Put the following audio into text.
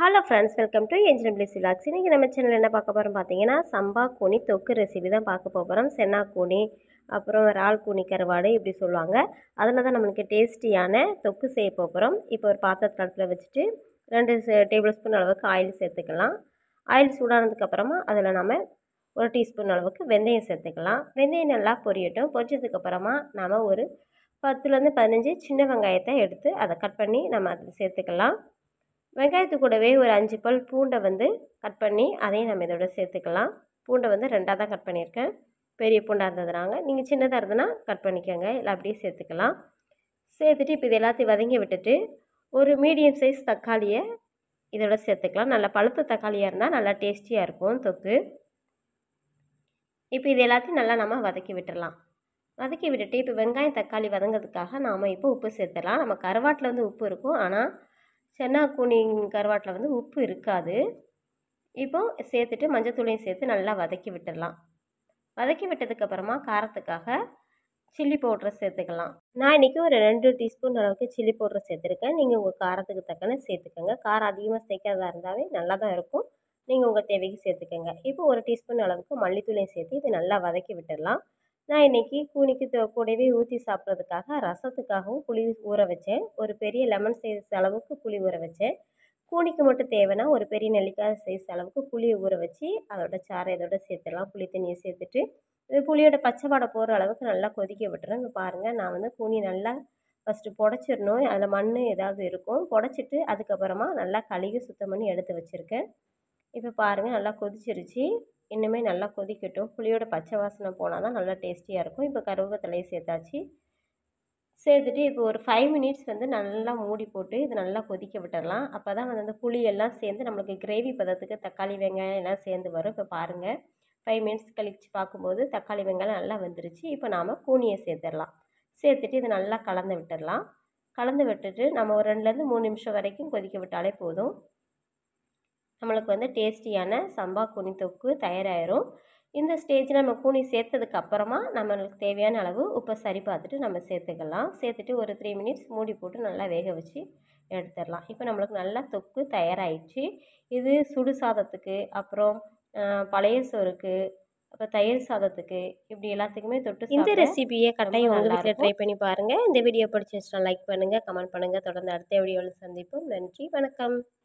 hello friends welcome to engineer place vlogs இன்றைக்கி நம்ம channel என்ன பார்க்க போகிறோம் பார்த்தீங்கன்னா சம்பா கூனி தொக்கு ரெசிபி தான் பார்க்க போகிறோம் சென்னா கூனி அப்புறம் இறால் கூனி கருவாடு இப்படி சொல்லுவாங்க அதில் தான் நம்மளுக்கு டேஸ்டியான தொக்கு செய்ய போகிறோம் இப்போ ஒரு பாத்திரத்தில் அடுப்பில் வச்சுட்டு ரெண்டு டேபிள் ஸ்பூன் அளவுக்கு ஆயில் சேர்த்துக்கலாம் ஆயில் சூடானதுக்கப்புறமா அதில் நம்ம ஒரு டீஸ்பூன் அளவுக்கு வெந்தயம் சேர்த்துக்கலாம் வெந்தயம் நல்லா பொரியட்டும் பொரிச்சதுக்கப்புறமா நாம் ஒரு பத்துலேருந்து பதினஞ்சு சின்ன வெங்காயத்தை எடுத்து அதை கட் பண்ணி நம்ம அதில் சேர்த்துக்கலாம் வெங்காயத்து கூடவே ஒரு அஞ்சு பல் பூண்டை வந்து கட் பண்ணி அதையும் நம்ம இதோட சேர்த்துக்கலாம் பூண்டை வந்து ரெண்டாக தான் கட் பண்ணியிருக்கேன் பெரிய பூண்டாக இருந்ததுனாங்க நீங்கள் சின்னதாக இருந்ததுன்னா கட் பண்ணிக்கோங்க இல்லை அப்படியே சேர்த்துக்கலாம் சேர்த்துட்டு இப்போ இது எல்லாத்தையும் வதங்கி விட்டுட்டு ஒரு மீடியம் சைஸ் தக்காளியை இதோட சேர்த்துக்கலாம் நல்லா பழுத்த தக்காளியாக இருந்தால் நல்லா டேஸ்டியாக இருக்கும் தொக்கு இப்போ இது எல்லாத்தையும் நல்லா நம்ம வதக்கி விட்டுடலாம் வதக்கி விட்டுட்டு இப்போ வெங்காயம் தக்காளி வதங்கிறதுக்காக நாம் இப்போ உப்பு சேர்த்துடலாம் நம்ம கருவாட்டில் வந்து உப்பு இருக்கும் ஆனால் சென்னா கூனி கருவாட்டில் வந்து உப்பு இருக்காது இப்போ சேர்த்துட்டு மஞ்சத்தூளையும் சேர்த்து நல்லா வதக்கி விட்டுடலாம் வதக்கி விட்டதுக்கப்புறமா காரத்துக்காக சில்லி பவுட்ரை சேர்த்துக்கலாம் நான் இன்றைக்கி ஒரு ரெண்டு டீஸ்பூன் அளவுக்கு சில்லி பவுட்ரு சேர்த்துருக்கேன் நீங்கள் உங்கள் காரத்துக்கு தக்கன சேர்த்துக்கோங்க காரம் அதிகமாக சேர்க்காதா இருந்தாவே நல்லா தான் இருக்கும் நீங்கள் உங்கள் தேவைக்கு சேர்த்துக்கோங்க இப்போ ஒரு டீஸ்பூன் அளவுக்கு மல்லித்தூளையும் சேர்த்து இது நல்லா வதக்கி விட்டுடலாம் நான் இன்றைக்கி கூனிக்கு கூடவே ஊற்றி சாப்பிட்றதுக்காக ரசத்துக்காகவும் புளி ஊற வச்சேன் ஒரு பெரிய லெமன் சைஸ் அளவுக்கு புளி ஊற வச்சேன் கூனிக்கு மட்டும் தேவைன்னா ஒரு பெரிய நெல்லிக்காய் சைஸ் அளவுக்கு புளியை ஊற வச்சு அதோட சாறை இதோட சேர்த்துடலாம் புளி தண்ணியை சேர்த்துட்டு இது புளியோட பச்சை வாடை போகிற அளவுக்கு நல்லா கொதிக்க விட்டுறேன் இப்போ பாருங்கள் நான் வந்து கூனி நல்லா ஃபஸ்ட்டு புடச்சிடணும் அதில் மண் ஏதாவது இருக்கும் புடச்சிட்டு அதுக்கப்புறமா நல்லா கழுகி சுத்தம் பண்ணி எடுத்து வச்சுருக்கேன் இப்போ பாருங்கள் நல்லா கொதிச்சிருச்சு இன்னுமே நல்லா கொதிக்கட்டும் புளியோட பச்சை வாசனை போனால் தான் நல்லா டேஸ்டியாக இருக்கும் இப்போ கருவேப்பிலையை சேர்த்தாச்சு சேர்த்துட்டு இப்போ ஒரு ஃபைவ் மினிட்ஸ் வந்து நல்லா மூடி போட்டு இது நல்லா கொதிக்க விட்டுடலாம் அப்போ தான் வந்து அந்த புளி எல்லாம் சேர்ந்து நம்மளுக்கு கிரேவி பதத்துக்கு தக்காளி வெங்காயம் எல்லாம் சேர்ந்து வரும் இப்போ பாருங்கள் ஃபைவ் மினிட்ஸ் கழித்து பார்க்கும்போது தக்காளி வெங்காயம் நல்லா வந்துருச்சு இப்போ நாம் கூனியை சேர்த்துடலாம் சேர்த்துட்டு இது நல்லா கலந்து விட்டுடலாம் கலந்து விட்டுட்டு நம்ம ஒரு ரெண்டுலேருந்து மூணு நிமிஷம் வரைக்கும் கொதிக்க விட்டாலே போதும் நம்மளுக்கு வந்து டேஸ்டியான சம்பா கூனி தொக்கு தயாராகிரும் இந்த ஸ்டேஜில் நம்ம கூனி சேர்த்ததுக்கு அப்புறமா நம்மளுக்கு தேவையான அளவு உப்பை சரி பார்த்துட்டு நம்ம சேர்த்துக்கலாம் சேர்த்துட்டு ஒரு த்ரீ மினிட்ஸ் மூடி போட்டு நல்லா வேக வச்சு எடுத்துடலாம் இப்போ நம்மளுக்கு நல்லா தொக்கு தயாராகிடுச்சு இது சுடு சாதத்துக்கு அப்புறம் பழைய சோறுக்கு அப்புறம் தயிர் சாதத்துக்கு இப்படி எல்லாத்துக்குமே தொட்டு இந்த ரெசிபியை கட்டாயம் உங்கள் வீட்டில் ட்ரை பண்ணி பாருங்கள் இந்த வீடியோ பிடிச்சிருச்சுன்னா லைக் பண்ணுங்கள் கமெண்ட் பண்ணுங்கள் தொடர்ந்து அடுத்த வீடியோவில் சந்திப்போம் நன்றி வணக்கம்